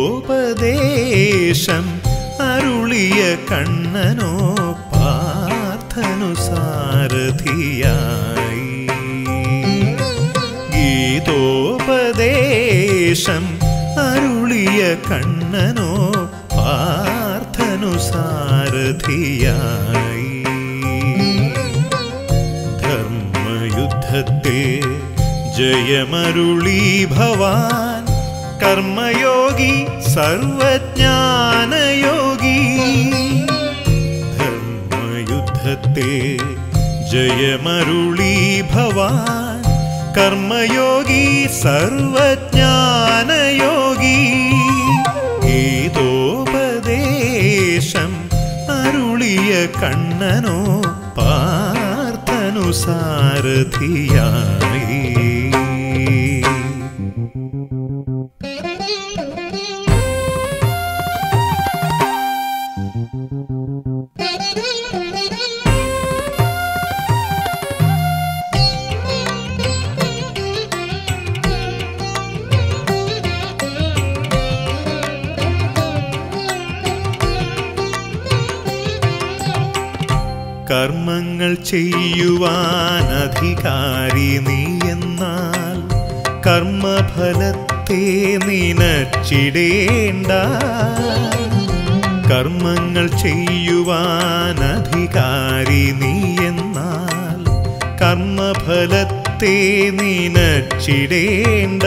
ഗീതോപദേശം അരുളിയ കണ്ണനോ പാർത്ഥനു സാരഥിയായി ഗീതോപദേശം അരുളിയ കണ്ണനോ പാർത്ഥനു സാരഥിയായി ധർമ്മയുദ്ധത്തിൽ ജയമരുളി ഭവാൻ കർമ്മയോഗി സർവജ്ഞാനയോഗി ധർമ്മയുദ്ധത്തിൽ ജയമരുളി ഭവാൻ കർമ്മയോഗി സർവജ്ഞാനയോഗി ഗീതോപദേശം അരുളിയ കണ്ണനോ പാർത്ഥനു സാരഥിയായി കർമ്മങ്ങൾ ചെയ്യുവാൻ അധികാരി നീ എന്നാൽ കർമ്മഫലത്തെ നിനച്ചിടേണ്ട കർമ്മങ്ങൾ ചെയ്യുവാൻ അധികാരി നീ എന്നാൽ കർമ്മഫലത്തെ നിനച്ചിടേണ്ട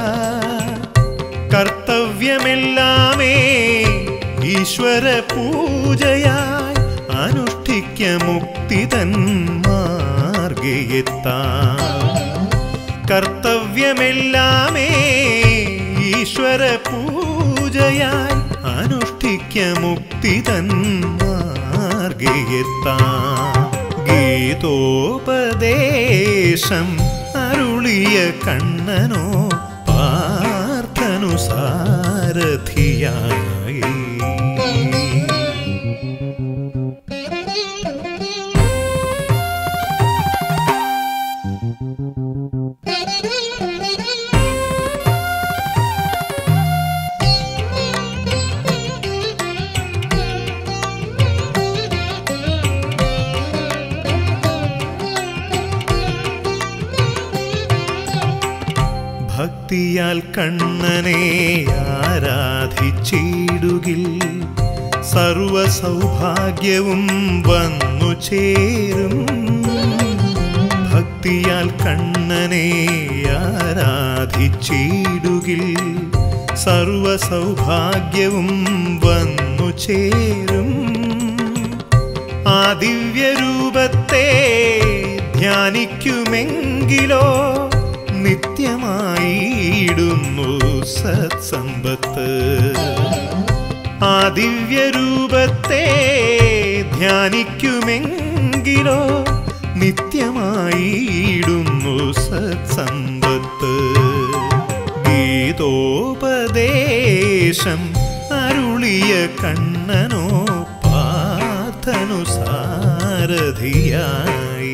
കർത്തവ്യമെല്ലാമേ ഈശ്വര പൂജയായി അനുഷ്ഠിക്ക മുക്തിതൻ മാർഗയെത്താം കർത്തവ്യമെല്ലാമേ ഈശ്വര പൂജയായി അനുഷ്ഠിക്ക മുക്തിതൻ മാർഗയെത്താം ഗീതോപദേശം അരുളിയ കണ്ണനോ പാർത്ഥനു സാരഥിയായി ഭക്തിയാൽ കണ്ണനെ ആരാധിച്ചിടുകിൽ സർവ സൗഭാഗ്യവും വന്നു ചേരും ഭക്തിയാൽ കണ്ണനെ ആരാധിച്ചിടുകിൽ സർവ സൗഭാഗ്യവും വന്നു ചേരും ആ ദിവ്യരൂപത്തെ ധ്യാനിക്കുമെങ്കിലോ നിത്യമായിടുന്നു സത്സമ്പത്ത് ആ ദിവ്യരൂപത്തെ ധ്യാനിക്കുമെങ്കിലോ നിത്യമായിടുന്നു സത്സമ്പത്ത് ഗീതോപദേശം അരുളിയ കണ്ണനോ പാർത്ഥനു സാരഥിയായി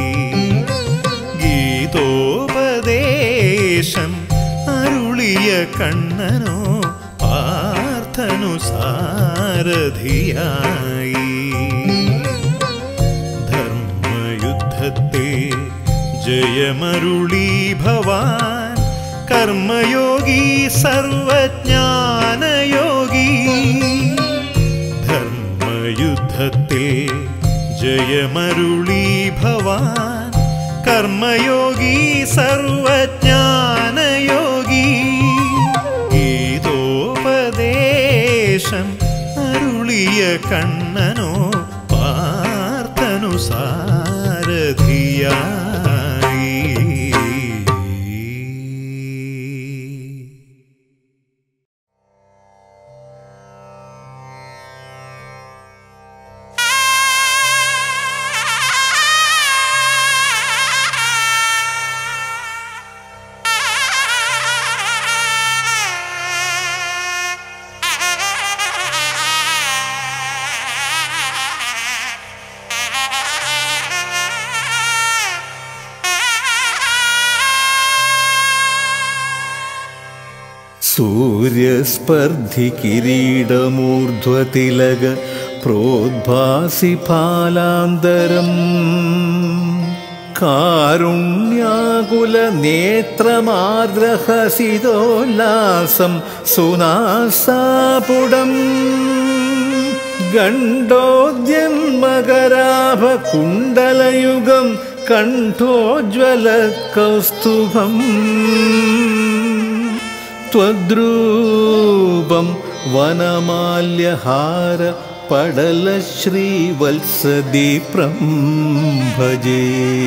ഗീതോപദേശം അരുളിയ കണ്ണനോ പാർത്ഥനു സാരഥിയായി ധർമ്മയുദ്ധത്തെ ജയമരുളി ഭവാൻ കർമ്മയോഗി സർവജ്ഞാനയോഗി ധർമ്മയുദ്ധത്തെ ജയമരുളി ഭവാൻ കർമ്മയോഗി സർവജ്ഞാനയോഗി ഗീതോപദേശം അരുളിയ കണ്ണനോ പാർത്ഥനു സാരഥിയായി സൂര്യസ്പർദ്ധി കിരീടമൂർധ്വതിലക പ്രോദ്ഭാസി ഫാലാന്തരം കാരുണ്യാകുല നേത്രമാർദ്രഹസിതോല്ലാസം സുനാസാപുടം ഗണ്ഡോദ്യന്മകരാഭ കുണ്ടലയുഗം കണ്ഠോജ്വല കൗസ്തുഭം त्वद्रूपं वनमाल्यहार पडलश्रीवत्सदीप्रं भजे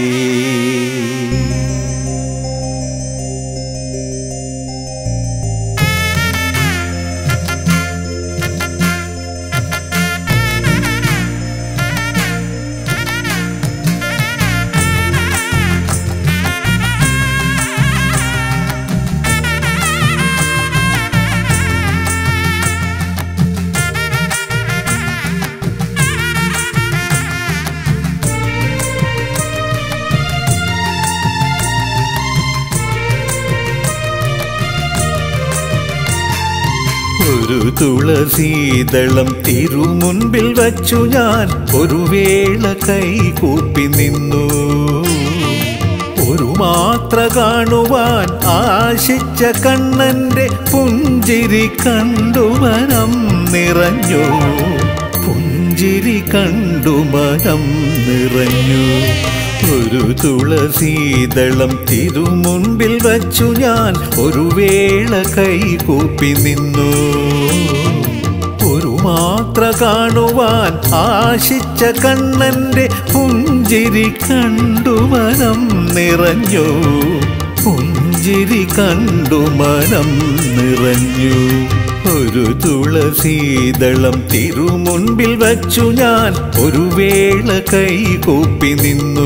ഒരു തുളസീതളം തിരുമുൻപിൽ വച്ചു ഞാൻ ഒരു വേള കൈകൂപ്പി നിന്നു ഒരു മാത്ര കാണുവാൻ ആശിച്ച കണ്ണന്റെ പുഞ്ചിരി കണ്ടു മനം നിറഞ്ഞു പുഞ്ചിരി കണ്ടു മനം നിറഞ്ഞു ഒരു തുളസീതളം തിരുമുൻപിൽ വച്ചു ഞാൻ ഒരു വേള കൈകൂപ്പി നിന്നു ഒരു മാത്ര കാണുവാൻ ആശിച്ച കണ്ണന്റെ പുഞ്ചിരി കണ്ടു മനം നിറഞ്ഞു പുഞ്ചിരി കണ്ടു മനം നിറഞ്ഞു ഒരു തുളസീതളം തിരുമുൻപിൽ വച്ചു ഞാൻ ഒരു വേള കൈകൂപ്പി നിന്നു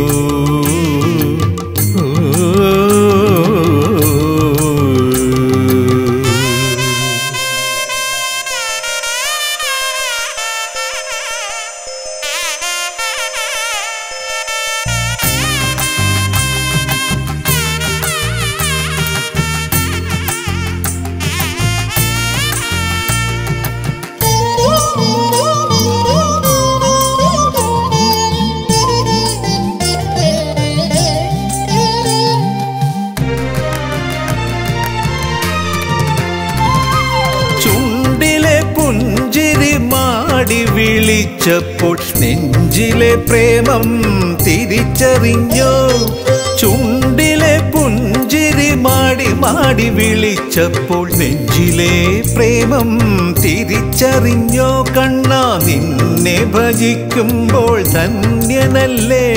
ചുണ്ടിലെ പുഞ്ചിരി മാടി വിളിച്ചപ്പോൾ നെഞ്ചിലെ പ്രേമം തിരിച്ചറിഞ്ഞോ ചുണ്ടിലെ പുഞ്ചിരി മാടി മാടി വിളിച്ചപ്പോൾ നെഞ്ചിലെ പ്രേമം തിരിച്ചറിഞ്ഞോ കണ്ണ നിന്നെ ഭജിക്കുമ്പോൾ ധന്യനല്ലേ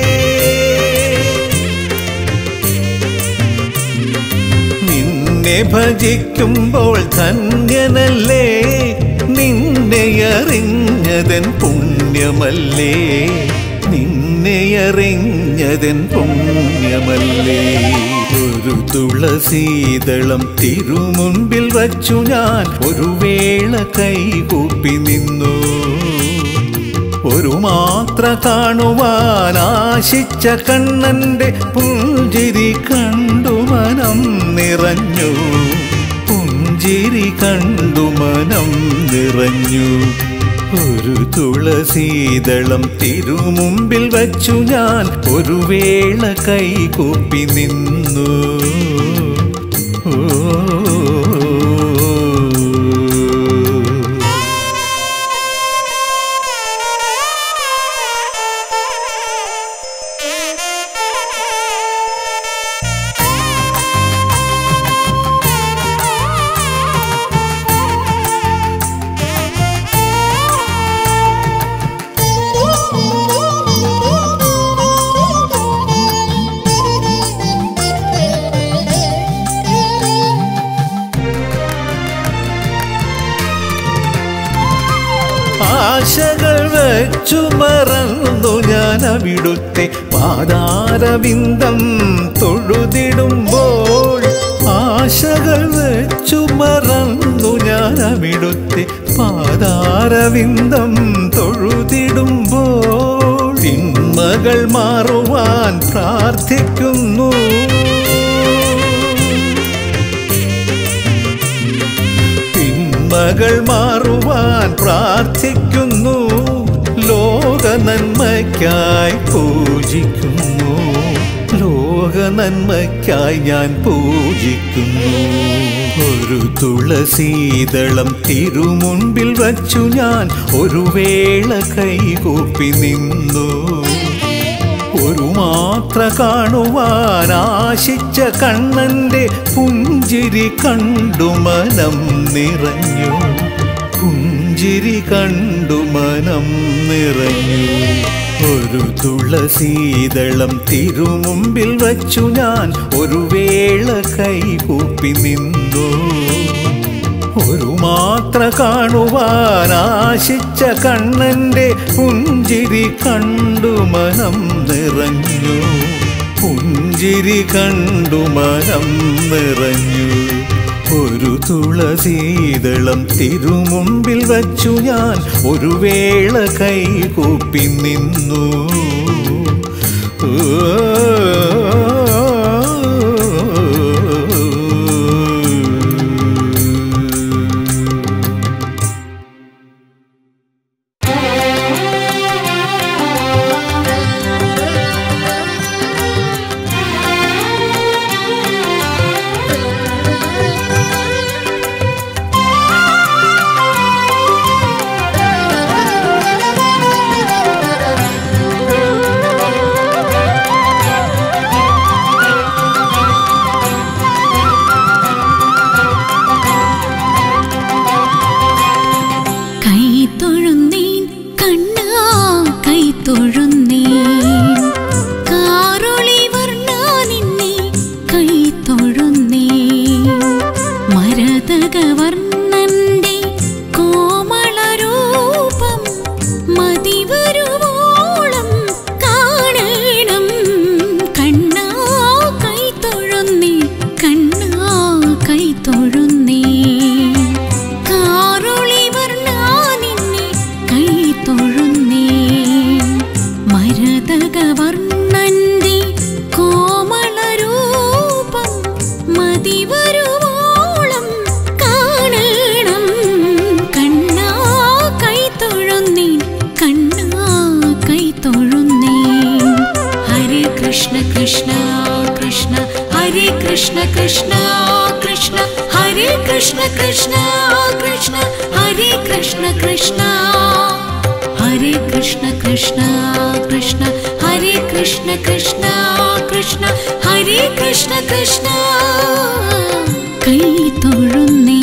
നിന്നെ ഭജിക്കുമ്പോൾ ധന്യനല്ലേ നിന്നെ അറിഞ്ഞതൻ പുണ്യമല്ലേ നിന്നെ അറിഞ്ഞതൻ പുണ്യമല്ലേ ഒരു തുളസീതളം തിരുമുൻപിൽ വച്ചു ഞാൻ ഒരു വേള കൈകൂപ്പി നിന്നു ഒരു മാത്ര കാണുവാൻ ആശിച്ച കണ്ണന്റെ പുഞ്ചിരി കണ്ടു മനം നിറഞ്ഞു പുഞ്ചിരി കണ്ടു മനം നിറഞ്ഞു ഒരു തുളസീതളം തിരുമുമ്പിൽ വച്ചു ഞാൻ ഒരു വേള കൈകൂപ്പി നിന്നു ഓ ആശകൾ വെച്ചു മറന്നു ഞാൻ അവിടുത്തെ പാതാരവിന്ദം തൊഴുതിടുമ്പോൾ ആശകൾ വെച്ചു മറന്നു ഞാൻ അവിടുത്തെ പാതാരവിന്ദം തൊഴുതിടുമ്പോൾ തിന്മകൾ മാറുവാൻ പ്രാർത്ഥിക്കുന്നു തിന്മകൾ മാറുവാൻ പ്രാർത്ഥിക്കുന്നു ലോക നന്മയ്ക്കായി പൂജിക്കുന്നു ലോക നന്മയ്ക്കായി ഞാൻ പൂജിക്കുന്നു ഒരു തുളസീതളം തിരുമുൻപിൽ വച്ചു ഞാൻ ഒരു വേള കൈകൂപ്പി നിന്നു ഒരു മാത്ര കാണുവാൻ ആശിച്ച കണ്ണന്റെ പുഞ്ചിരി കണ്ടു മനം നിറഞ്ഞു പുഞ്ചിരി കണ്ടു മനം നിറഞ്ഞു ഒരു തുളസീതളം തിരുമുമ്പിൽ വച്ചു ഞാൻ ഒരു വേള കൈകൂപ്പി നിന്നു ഒരു മാത്ര കാണുവാൻ ആശിച്ച കണ്ണന്റെ പുഞ്ചിരി കണ്ടു മനം നിറഞ്ഞു പുഞ്ചിരി കണ്ടു മനം നിറഞ്ഞു ഒരു തുളസീതളം തിരുമുമ്പിൽ വച്ചു ഞാൻ ഒരു വേള കൈകൂപ്പി നിന്നു കൈ തൊഴുന്നീൻ കണ്ണാ കൈ തൊഴുന്നീൻ കാറൊളി വർണ്ണ നിന്നെ കൈ തൊഴുന്നീൻ മരതക വർണ്ണന്റെ കോമളരൂപം മതിവരുവോളം കാണണം കണ്ണാ കൈ തൊഴുന്നീൻ കണ്ണാ കൈ തൊഴുന്നീൻ കാറൊളി വർണ്ണാ നിന്നെ കൈ തൊഴുന്നേ മരതക വർണ്ണന്റെ കോമളരൂപം മതിവരുവോളം കാണണം കണ്ണാ കൈ തൊഴുന്നേ കണ്ണാ കൈ തൊഴുന്നേ ഹരേ കൃഷ്ണ കൃഷ്ണ കൃഷ്ണ ഹരേ കൃഷ്ണ കൃഷ്ണ കൃഷ്ണ ഹരേ കൃഷ്ണ കൃഷ്ണ കൃഷ്ണ ഹരേ കൃഷ്ണ കൃഷ്ണ ഹരേ കൃഷ്ണ കൃഷ്ണ കൃഷ്ണ ഹരേ കൃഷ്ണ കൃഷ്ണ കൃഷ്ണ ഹരേ കൃഷ്ണ കൃഷ്ണ കൈ തൊഴുന്നേ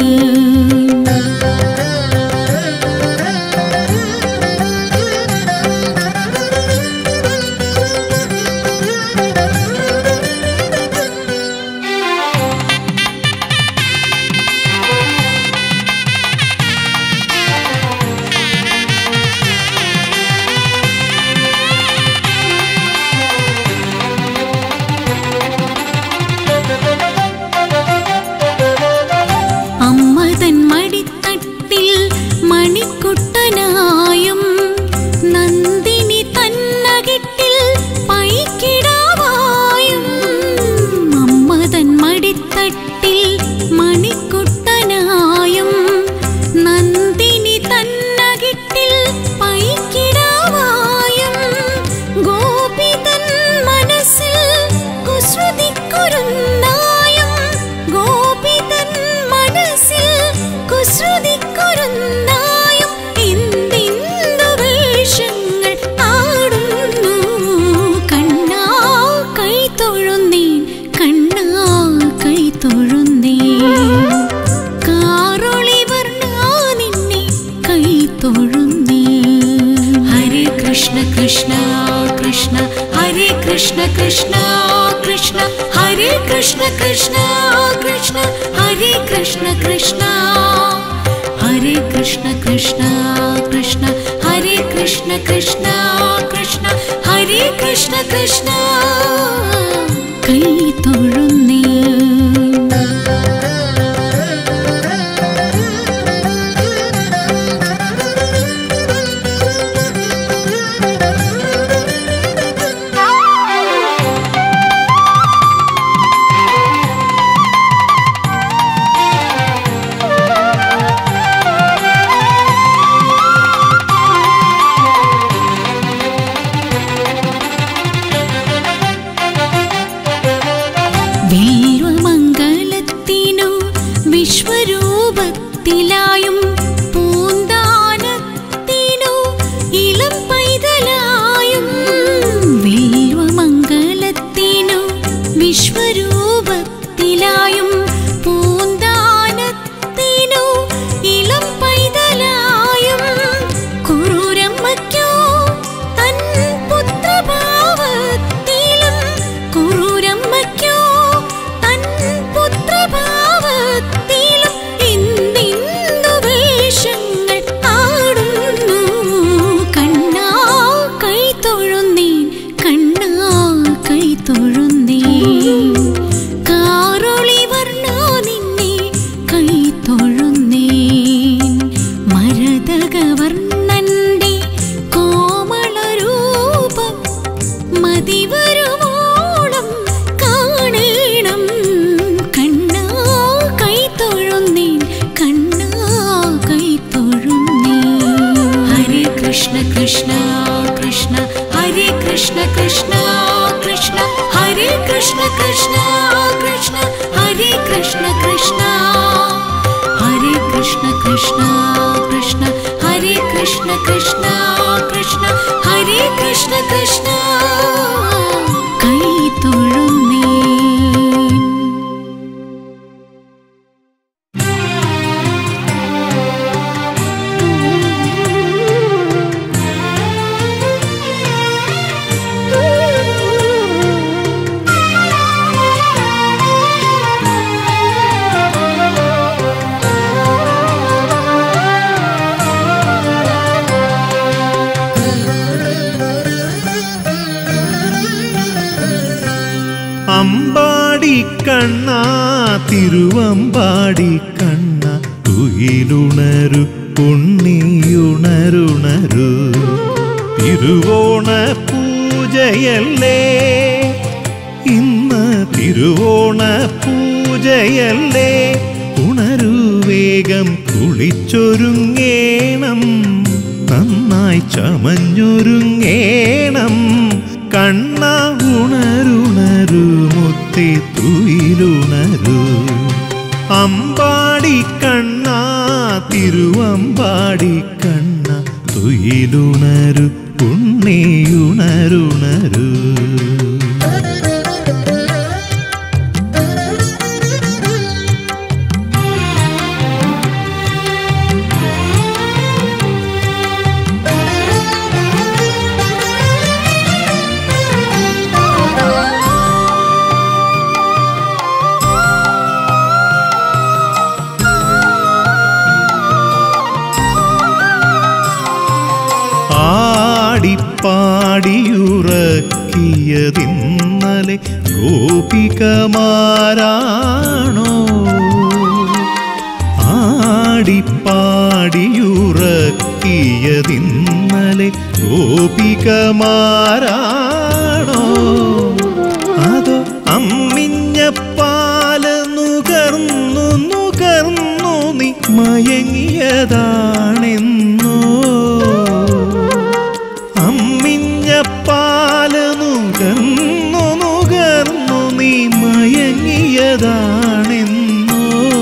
അമ്മതൻ മടിത്തട്ടിൽ മണിക്കുട്ടനായും നന്ദിനി തന്നകിട്ടിൽ പൈക്കിടാവായും അമ്മതൻ മടിത്തട്ടിൽ മണിക്കുട്ടനായും നന്ദിനി തന്നകിട്ടിൽ പൈക്കിടാവായും ഗോപിതൻ മനസ്സിൽ കുസൃതിക്കുരുന്നായും ഗോപിതൻ മനസ്സിൽ കുസൃതിക്കുരുന്നായും എന്തെന്തു വേഷങ്ങൾ ആടുന്നു കണ്ണാ കൈ തൊഴുന്നേൻ കണ്ണാ കൈ തൊഴുന്നേൻ കാറൊളി വർണ്ണാ നിന്നെ കൈ തൊഴുന്നേ ഹരേ കൃഷ്ണ കൃഷ്ണ കൃഷ്ണ ഹരേ കൃഷ്ണ കൃഷ്ണ കൃഷ്ണ ഹരേ കൃഷ്ണ കൃഷ്ണ കൃഷ്ണ ഹരേ കൃഷ്ണ കൃഷ്ണ ഹരേ കൃഷ്ണ കൃഷ്ണ കൃഷ്ണ ഹരേ കൃഷ്ണ കൃഷ്ണ കൃഷ്ണ ഹരേ കൃഷ്ണ കൃഷ്ണ കൈ തൊഴുന്നേ കൃഷ്ണ കൃഷ്ണ ഹരേ കൃഷ്ണ കൃഷ്ണ കൃഷ്ണ ഹരേ കൃഷ്ണ കൃഷ്ണ കൃഷ്ണ ഹരേ കൃഷ്ണ കൃഷ്ണ ഹരേ കൃഷ്ണ കൃഷ്ണ കൃഷ്ണ ഹരേ കൃഷ്ണ കൃഷ്ണ കൃഷ്ണ ഹരേ കൃഷ്ണ കൃഷ്ണ കൈ തൊഴുന്നേ അമ്പാടി കണ്ണ തിരുവമ്പാടി കണ്ണ തുയിലുണരു ഉണ്ണിയുണരുണരു തിരുവോണ പൂജയല്ലേ ഇന്ന് തിരുവോണ പൂജയല്ലേ ഉണരു വേഗം കുളിച്ചൊരുങ്ങേണം നന്നായി ചമഞ്ഞൊരുങ്ങേണം കണ്ണ ഉണരുണരു മുത്തി തുയിലുണരു അമ്പാടി കണ്ണ തിരുവമ്പാടി കണ്ണ തുയിലുണരു ഉണ്ണിയുണരുണരു ആടിപ്പാടിയുറക്കിയതിന്നലെ ഗോപികമാരാണോ ആടിപ്പാടിയുറക്കിയതിന്നലെ ഗോപികമാരാണോ അതോ അമ്മിഞ്ഞ പാല് നുകർന്നു നുകർന്നു നീ മയങ്ങിയതാണെന്നോ അമ്മിഞ്ഞ പാല് നുകർന്നു നുകർന്നു നീ മയങ്ങിയതാണെന്നോ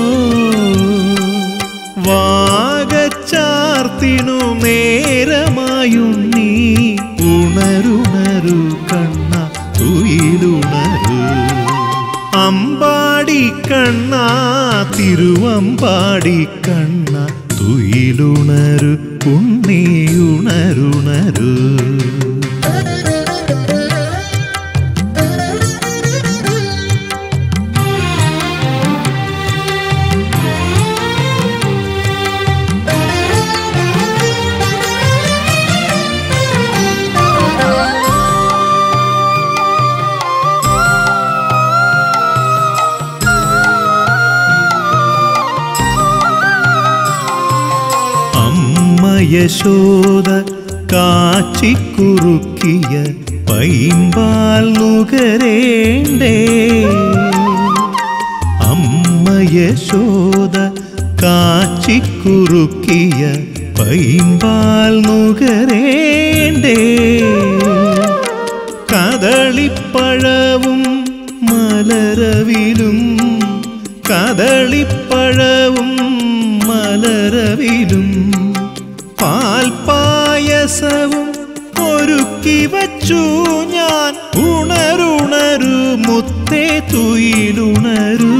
വാഗച്ചാർത്തിനു നേരമായുണ്ണീ ഉണരുണരു കണ്ണ തുയിലുണരു അമ്പാടി കണ്ണ തിരുവമ്പാടി കണ്ണ തുയിലുണരു ഉണ്ണിയുണരുണരു അമ്മ യശോദ കാച്ചിക്കുറുക്കിയ പൈമ്പാൽ നുകരേണ്ടേ അമ്മ യശോദ കാച്ചിക്കുറുക്കിയ പൈമ്പാൽ നുകരേണ്ടേ കദളിപ്പഴവും മലരവിലും കദളിപ്പഴവും മലരവിലും പാൽപായസവും ഒരുക്കി വച്ചു ഞാൻ ഉണരുണരു മുത്തേ തുയിലുണരു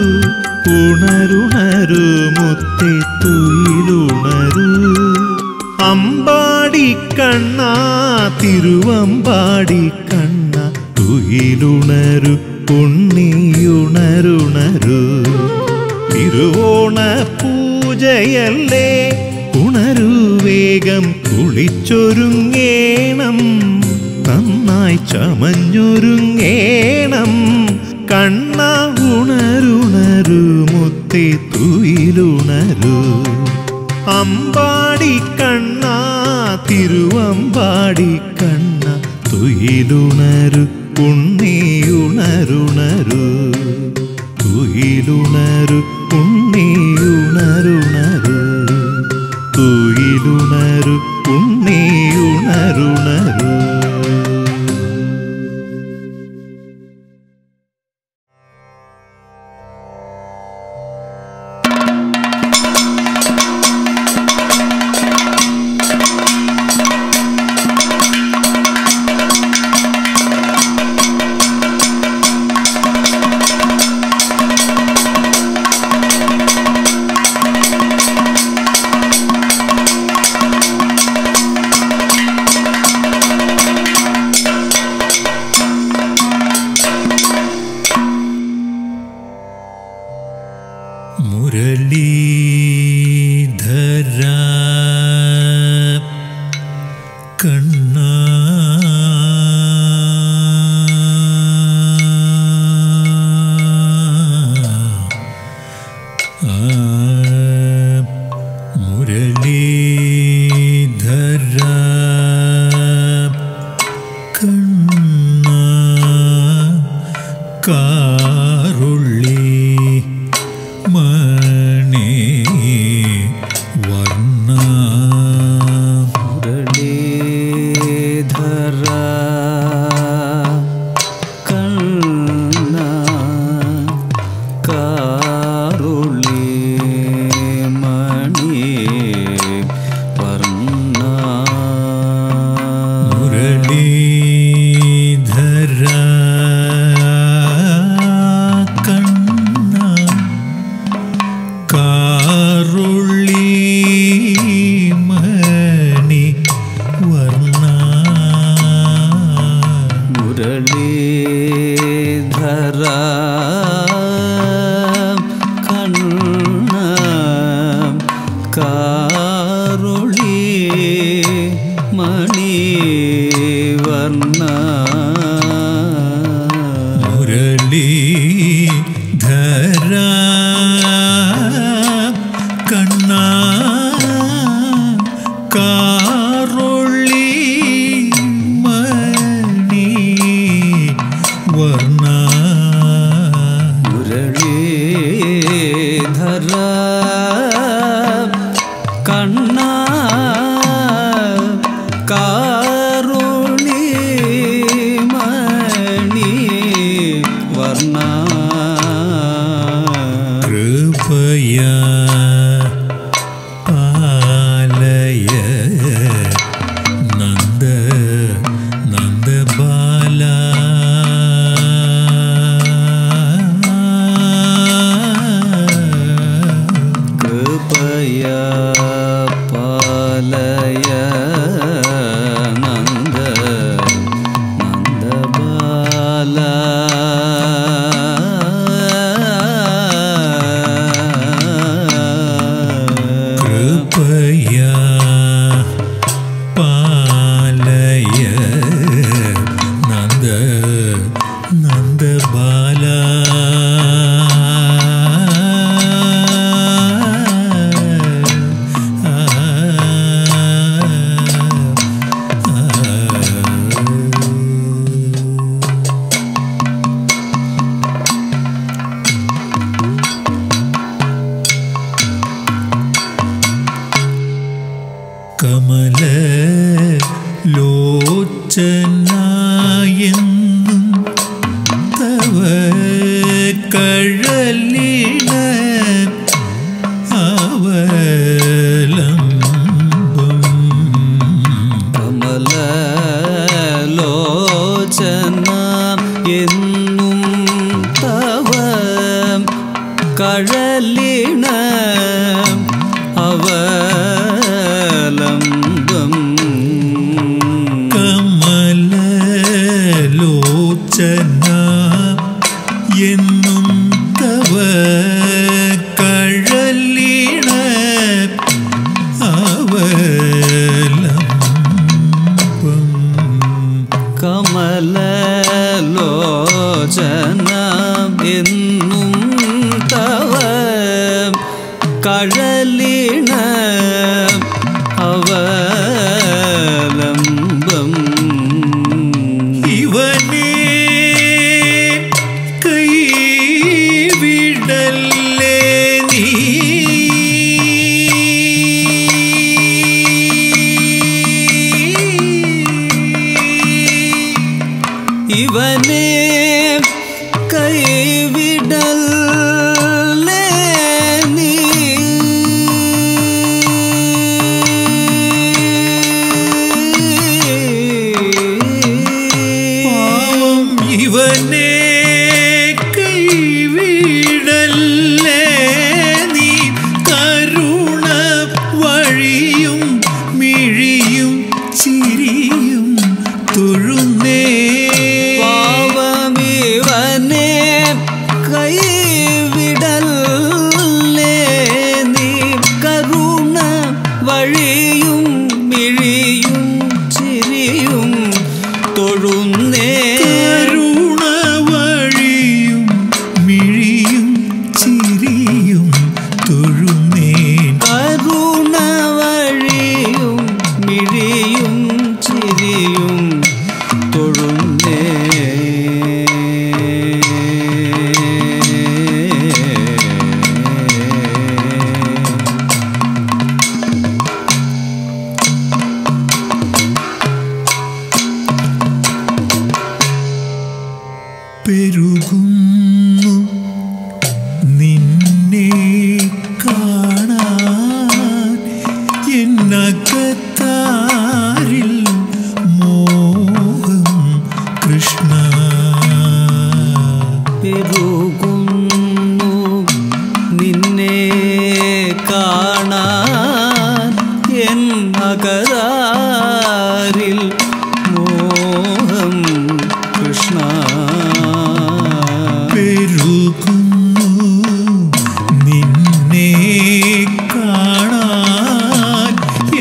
ഉണരുണരു മുത്തേ തുയിലുണരു അമ്പാടി കണ്ണ തിരുവമ്പാടി കണ്ണ തുയിലുണരു ഉണ്ണിയുണരുണരു തിരുവോണ പൂജയല്ലേ ഉണരു വേഗം കുളിച്ചൊരുങ്ങേണം നന്നായി ചമഞ്ഞൊരുങ്ങേണം കണ്ണ ഉണരുണരു മുത്തേ തുയിലുണരു അമ്പാടി കണ്ണ തിരുവമ്പാടി കണ്ണ തുയിലുണരു ഉണ്ണിയുണരുണരു തുയിലുണരു ഉണ്ണിയുണരുണരു തുയിലുണരു ഉണ്ണിയുണരുണരു മുരളീധര കണ്ണ ആ, മുരളീധര കണ്ണ കാറുള്ളി മണി വർണ്ണ മുരളീധര കണ്ണ കാറുളി മണി വർണ്ണ മുരളീധര കണ്ണ കാറുള്ളി മണി വർണ്ണ മുരളീധര കണ്ണ കാറുളി മണി വർണ്ണ മുരളീധര കണ്ണ കാറുള്ളി മണി വർണ്ണ മുരളീധര കണ്ണ കാരുണി മണി വർണ്ണ കൃപയ പാലയ നന്ദ നന്ദബാല കൃപയ പാലയ നന്ദ നന്ദബാല കൃപയ പാലയ നന്ദ നന്ദബാല കമല ലോചനായെന്നും തവ കഴലിന അവലംബം കമല ലോചന എന്നും തവ കഴലിണ അവലംബം കമല എന്നകത്താരിൽ മോഹം കൃഷ്ണ പെരുകുന്നു നിന്നെ കാണാൻ എൻ അകരാരിൽ മോഹം കൃഷ്ണ പെരുകുന്നു നിന്നെ കാണാൻ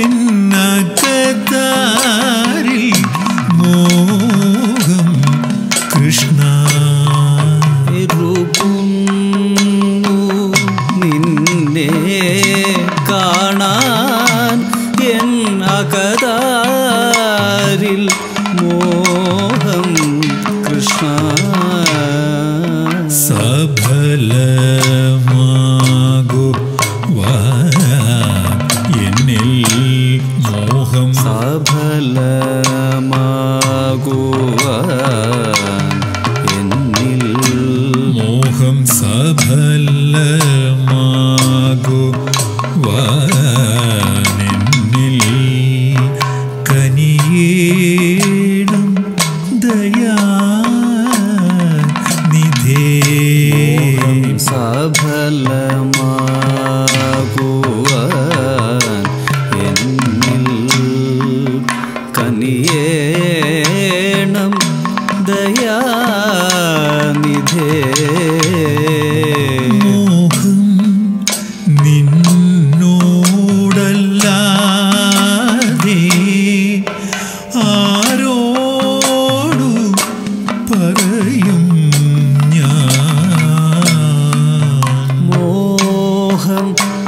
എന്നകത്താരിൽ മോഹം കൃഷ്ണ പെരുകുന്നു നിന്നെ കാണാൻ എൻ അകതാരിൽ മോഹം കൃഷ്ണ സഫലമാകു എന്നിൽ മോഹം സഫലമാകുവാൻ എന്നിൽ മോഹം സഫലമാകു എന്നിൽ കനിയേണം ദയാ നിധേ സഫലമാകുവാൻ എന്നിൽ കനിയേണം ദയാനിധേ മോഹം നിന്നോടല്ലാതെ ആരോടു പറയും ഞാൻ മോഹം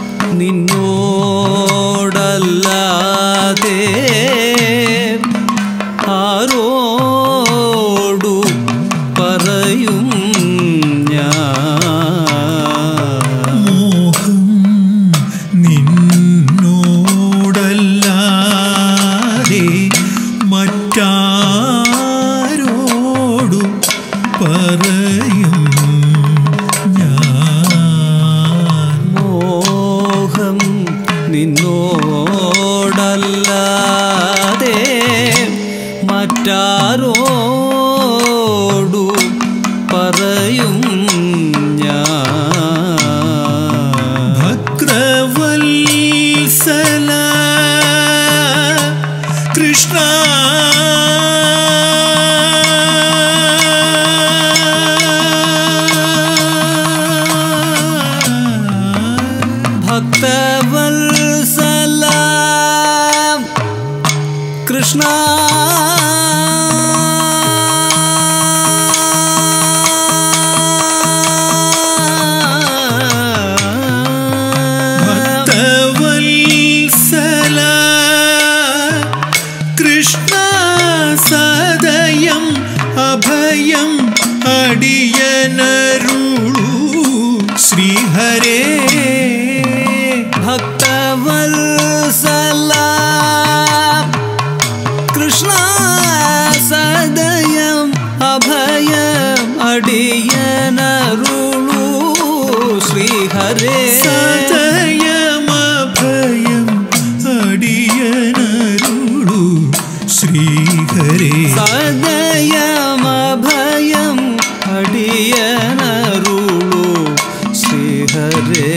നിന്നോടല്ലാതെ ആരോടു പറയും ഞാൻ മോഹം നിന്നോടല്ലാതെ മറ്റാരോടു പറയും ഞാൻ മോഹം നിന്നോടല്ലാതെ മറ്റാരോടു പറയും ഞാൻ ഭക്രവത്സല കൃഷ്ണ ഭക്തവത്സല കൃഷ്ണ ഭക്തവത്സല കൃഷ്ണ സദയം അഭയം അടിയനരുളു ശ്രീഹരേ ഭക്തവത്സല കൃഷ്ണ സദയം അഭയം അടിയനരുളു ശ്രീഹരേ സദയമഭയം അടിയനരുളു ശ്രീഹരേ സദയമഭയം അടിയനരുളു ശ്രീഹരേ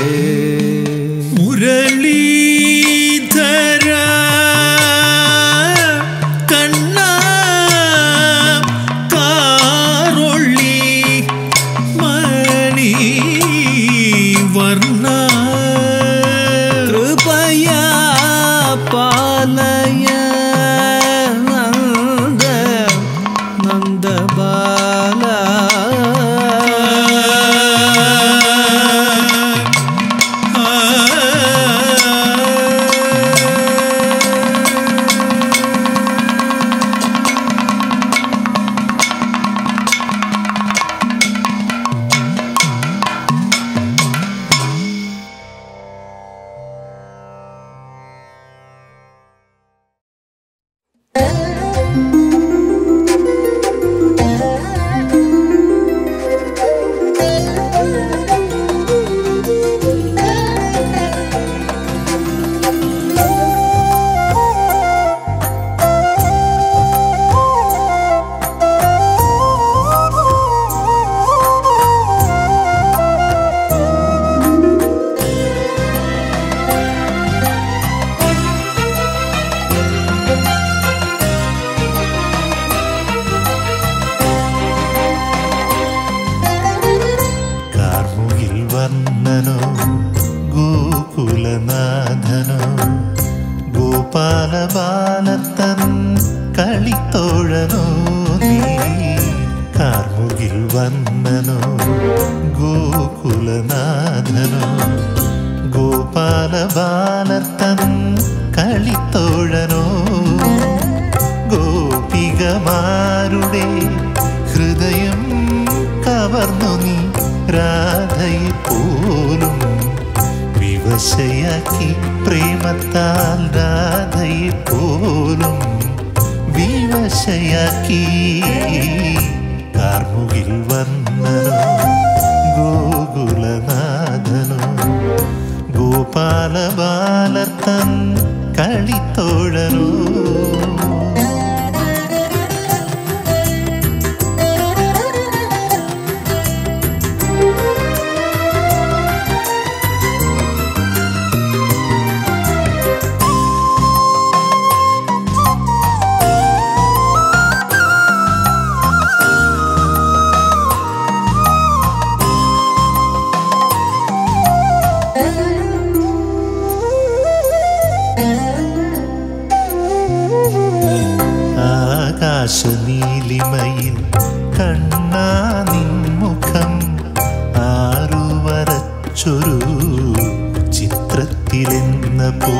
മുരളീധര കണ്ണ കാറൊള്ളി മണി വർണ്ണ കൃപയാ പാ കളിത്തോഴനോ ഗോപികമാരുടെ ഹൃദയം കവർന്നു നീ രാധയെ പോലും വിവശയാക്കി പ്രേമത്താൽ രാധയെ പോലും വിവശയാക്കി കാർമുകിൽ വന്നനോ ഗോകുലനാഥനോ ഗോപാല ബാലത്തൻ കളിത്തോഴനോ ആകാശനീലിമയിൽ കണ്ണാ നിൻമുഖം ആറു വരച്ചൊരു ചിത്രത്തിലെന്ന പോ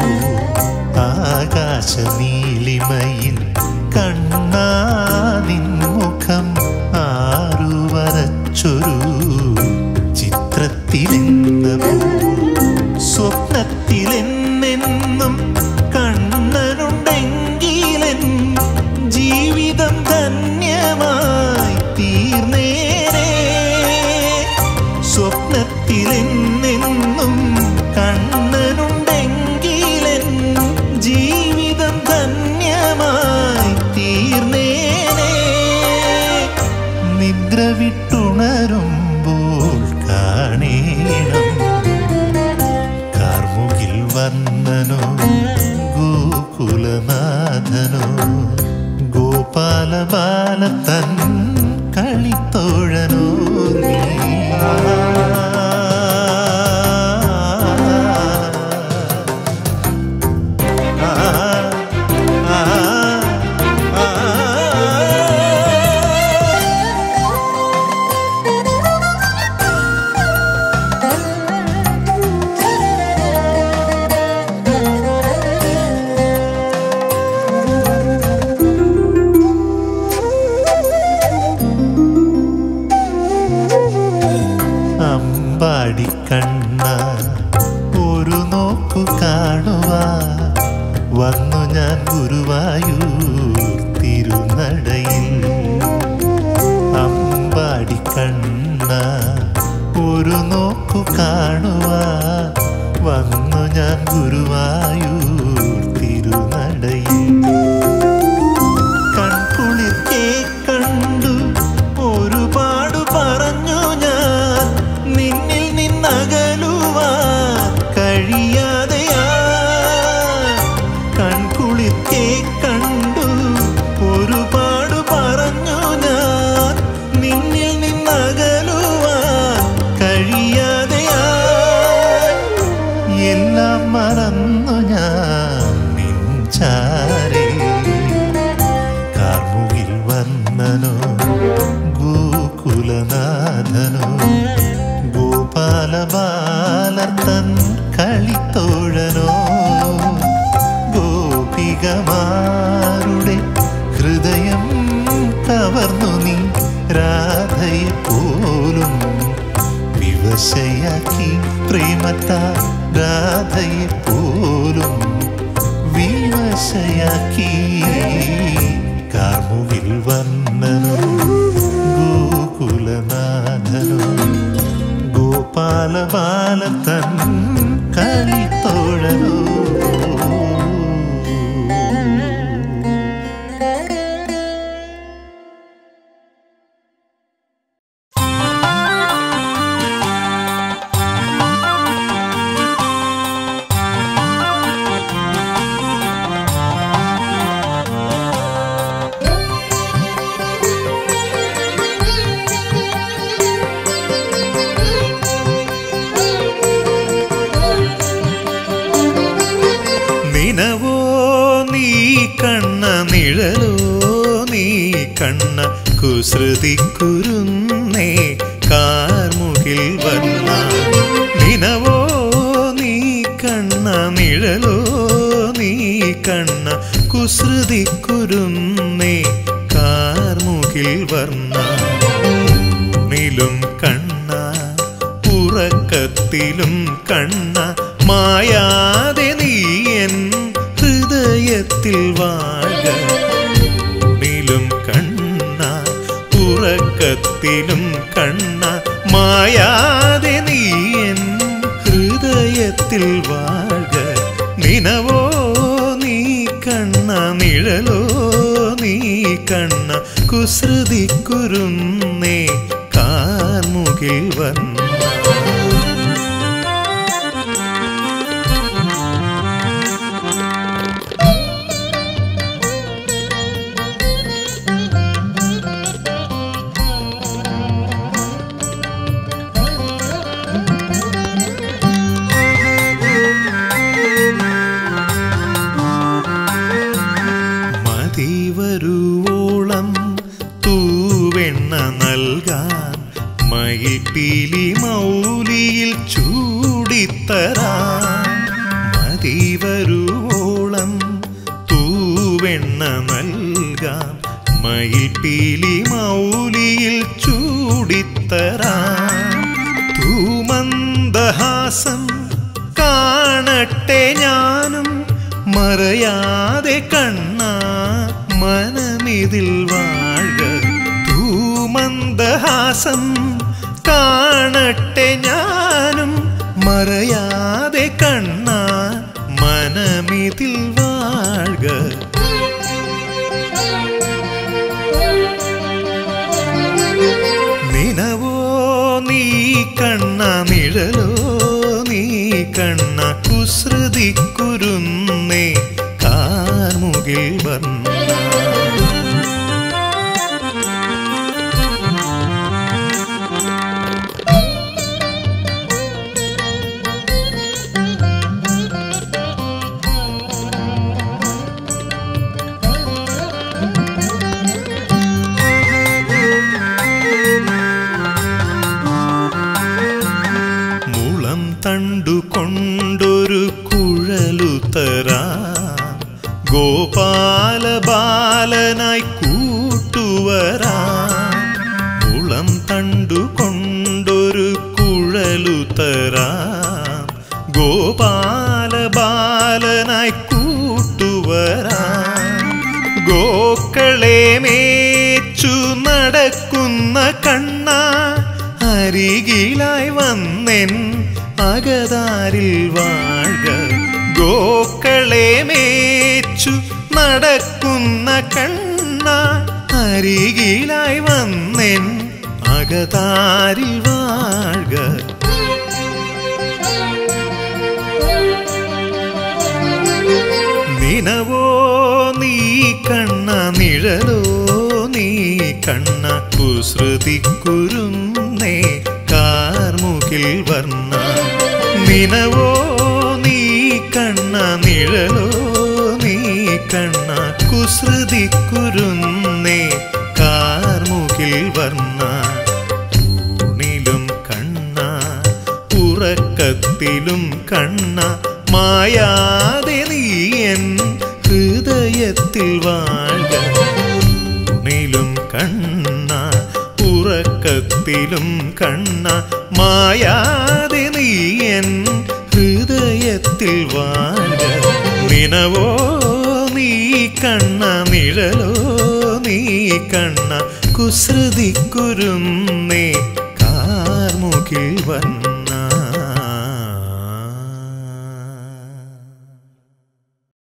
ആകാശനീലിമയിൽ കണ്ണാ നിൻമുഖം ആറു വരച്ചൊരു ചിത്രത്തിലെന്ന പോ സ്വപ്നത്തിലെന്നെന്നും കണ്ണനുണ്ടെങ്കിലെൻ ജീവിതം ധന്യമായി തീർന്നേനെ സ്വപ്നത്തിലെന്നെന്നും കണ്ണനുണ്ടെങ്കിലെൻ ജീവിതം ധന്യമായി തീർന്നേനെ നിദ്ര വിട്ടുണരുമ്പോൾ കാണേണം കാർമുകിൽ വർണ്ണനോ ഗോകുലനാഥനോ ഗോപാല ബാലത്തൻ കളിത്തോഴനോ നീ. ആ, ആ, ആ, ആ. അമ്പാടി കണ്ണ ഒരു നോക്കു കാണുവാ വന്നു ഞാൻ ഗുരുവായൂർ തിരുനടയിൽ അമ്പാടി കണ്ണ ഒരു നോക്കു കാണുവാ വന്നു ഞാൻ ഗുരുവായൂർ തിരുനടയിൽ കൺകുളിർക്കേ കണ്ടു ഒരുപാട് പറഞ്ഞു ഞാൻ നിന്നിൽ നിന്നകലുവാൻ കഴിയാതെയാ കൺകുളിർക്കേ കണ്ടു ഒരുപാട് പറഞ്ഞു ഞാൻ നിന്നിൽ നിന്നകലുവാൻ കഴിയാതെയാ എല്ലാം മറന്നു ഞാൻ നിൻചാരേ കാർമുകിൽ വർണ്ണനോ ഗോകുലനാഥനോ ഗോപാല ബാലത്തൻ കളിത്തോഴനോ ഗോപികമാരുടെ ഹൃദയം കവർന്നു നീ രാധയെ പോലും വിവശയാക്കി പ്രേമത്താ രാധയെ പോലും വിവശയാക്കി കാർമുകിൽ വർണ്ണനോ ഗോകുലനാഥനോ ഗോപാല ബാലത്തൻ കളിത്തോഴനോ നിനവോ നീ കണ്ണ നിഴലോ നീ കണ്ണ കുസൃതി കുരുന്നേ കാർമുകിൽ വന്ന നിനവോ നീ കണ്ണ നിഴലോ നീ കണ്ണ കുസൃതി കുരുന്നേ കാർമുകിൽ വർണ്ണ നിലും കണ്ണ ഉറക്കത്തിലും കണ്ണ മായാതെ നീയൻ ഹൃദയത്തിൽ വാഴ നിലും കണ്ണ ഉറക്കത്തിലും കണ്ണ മായാതെ നീയൻ ഹൃദയത്തിൽ വാഴ നിനവോ നീ കണ്ണ നിഴലോ നീ കണ്ണ കുസൃതി കുരുന്നേ കാർമുകിൽ വന്ന മതി വരുവോളം തൂവെണ്ണ നൽകാൻ മയിൽപ്പീലി മൗലിയിൽ ചൂടിത്തരാൻ മതി വരുവോളം തൂവെണ്ണ നൽകാൻ മയിൽപ്പീലി മൗലിയിൽ ചൂടിത്തരാൻ തൂമന്ദഹാസം കാണട്ടെ ഞാനും മറയാതെ കണ്ണ മനമിതിൽ വാഴ തൂമന്ദഹാസം കാണട്ടെ ഞാനും മറയാതെ കണ്ണ മനമിതിൽ വാഴ നിനവോ നീ കണ്ണ നിഴലോ നീ കണ്ണ കുസൃതി കുരുന്നേ കാർമുകിൽ വർണ്ണ മുളം തണ്ടു കൊണ്ടൊരു കുഴലു തരാം ഗോപാല ബാലനായി കൂട്ടുവരാം മുളം തണ്ടു കൊണ്ടൊരു കുഴലു തരാം ഗോപാല ബാലനായി കൂട്ടുവരാം ഗോക്കളെ മേച്ചു നടക്കുന്ന കണ്ണ അരികിലായി വന്നെൻ അകതാരിൽ വാഴ ഗോക്കളെ മേച്ചു നടക്കുന്ന കണ്ണ അരികിലായി വന്നെൻ അകതാരിൽ വാഴ നിനവോ നീ കണ്ണ നിഴലോ നീ കണ്ണ കുസൃതി കുരുന്നേ കാർമുകിൽ വർണ്ണ നിനവോ നീ കണ്ണ നിഴലോ നീ കണ്ണ കുസൃതി കുരുന്നേ കാർമുകിൽ വർണ്ണ ൂണിലും കണ്ണ ഉറക്കത്തിലും കണ്ണ മായാതെ നീയൻ ഹൃദയത്തിൽ വാഴ ൂണിലും കണ്ണ ഉറക്കത്തിലും കണ്ണ മായാതെ നീയൻ ഹൃദയത്തിൽ വാഴ നിനവോ നീ കണ്ണ നിഴലോ നീ കണ്ണ കുസൃതി കുരുന്നേ കാർമുകിൽ വന്ന